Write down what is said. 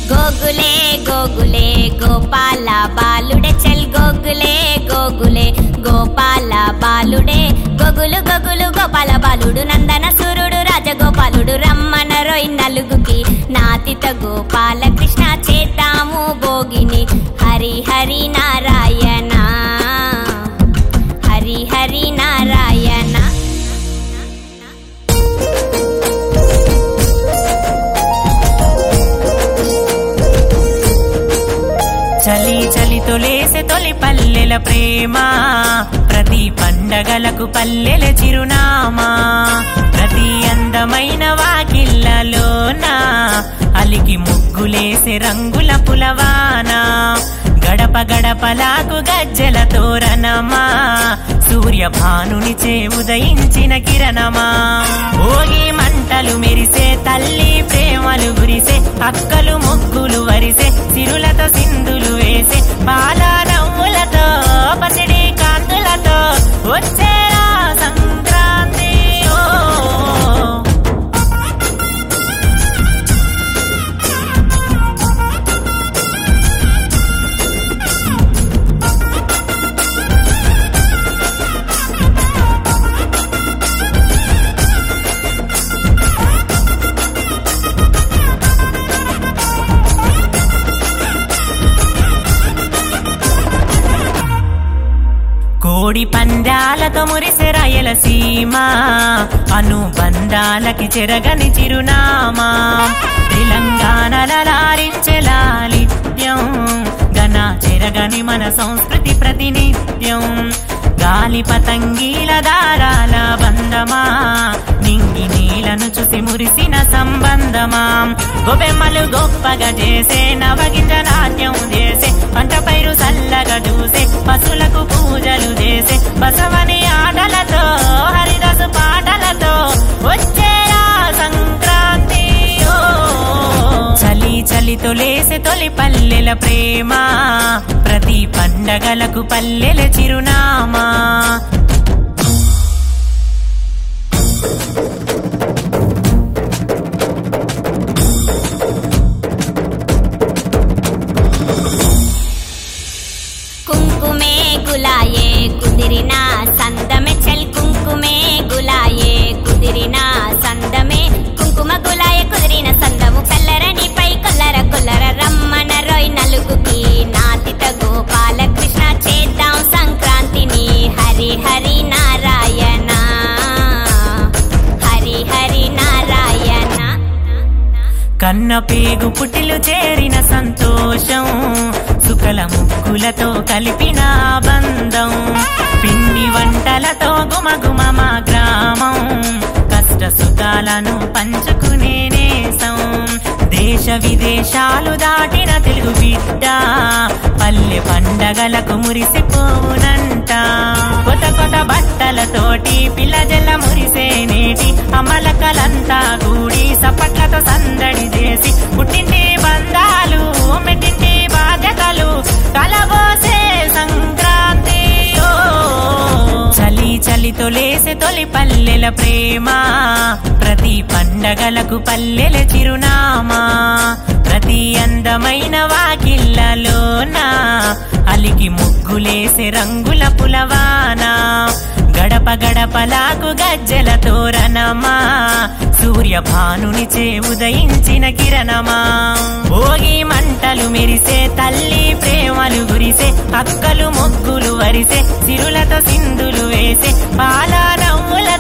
గోగులే గోగులే గోపాల బాలుడే చల్ గోగులే గోగులే గోపాల బాలుడే గొగులు గొగులు గోపాల బాలుడు నందన సూర్యుడు రాజగోపాలుడు రమ్మన రోయ్ నలుగుకి నాతిత గోపాల కృష్ణ చేతాము భోగిని హరి హరి నారాయణ హరి హరి నారాయణ చలి చలి తొలేసే తొలి పల్లెల ప్రేమ ప్రతి పండగలకు పల్లెల చిరునామా ప్రతి అందమైన వాకిళ్ళలోన అలికి ముగ్గులేసే రంగుల పులవాన గడప గడపలాకు గజ్జెల తోరణమా సూర్య భానుని చే ఉదయించిన కిరణమా భోగి మంటలు మెరిసే తల్లి ప్రేమలు గురిసే అక్కలు ముగ్గులు వరిసే సిరులతో సింధులు వేసే పాల నవ్వులతో పసిడి కాంతులతో వచ్చేరా సంక్రాంతి ఓ కోడి పందాలతో మురిసె రాయలసీమ అనుబంధాలకి చెరగని చిరునామా తెలంగాణలారించే లాలిత్యం గన చెరగని మన సంస్కృతి ప్రతినిత్యం గాలి పతంగీల దారాల బంధమా నింగి నీలను చూసి మురిసిన సంబంధమా గొబెమ్మలు గొప్పగా చేసే నవగింజ నాట్యం చేసే పంట పైరు చల్లగా చూసే పశువులకు పూజలు చేసే బసవని ఆటలతో హరిదాసు పాటలతో వచ్చేరా సంక్రాంతి ఓ చలి చలి తొలేసే తొలి పల్లెల ప్రేమ ప్రతి పండగలకు పల్లెల చిరునామా కుంకుమే గులాయే కుదిరిన సందమే చల్ కుంకుమే గులాయే కుదిరిన సందమే కుంకుమ గులాయే కుదిరిన సందము కల్లరని పై కొల్లర కొల్లర రమ్మన రోయ్ నలుగుకి నాతిత గోపాల కృష్ణ చేద్దాం సంక్రాంతిని హరి హరి నారాయణ హరి హరి నారాయణ కన్న పేగు పుటిలు చేరిన సంతోషం సుకల ముక్కులతో కలిపిన బంధం పిండి వంటలతో గుమగుమ మా గ్రామం కష్ట సుఖాలను పంచుకునే నేసం దేశ విదేశాలు దాటిన తెలుగు బిడ్డ పల్లె పండగలకు మురిసిపోవునంట కొత్త కొత్త బట్టలతోటి పిల్ల జల్ల మురిసే నేటి అమలకలంతా కూడి సపట్లతో సందడి చేసి పుట్టింటి బంధాలు మెట్టింటి బాధ్యతలు కలబోసే సంక్రాంతి ఓ చలి చలి తొలేసే తొలి పల్లెల ప్రేమ ప్రతి పండగలకు పల్లెల చిరునామా ప్రతి అందమైన వాకిళ్ళలోన అలికి ముగ్గులేసే రంగుల పులవానా గడప గడపలాకు గజ్జెల తోరణమా సూర్య భానుని చే ఉదయించిన కిరణమా భోగి మంటలు మెరిసే తల్లి ప్రేమలు గురిసే అక్కలు ముగ్గులు వరిసే సిరులతో సింధులు వేసే పాల నవ్వుల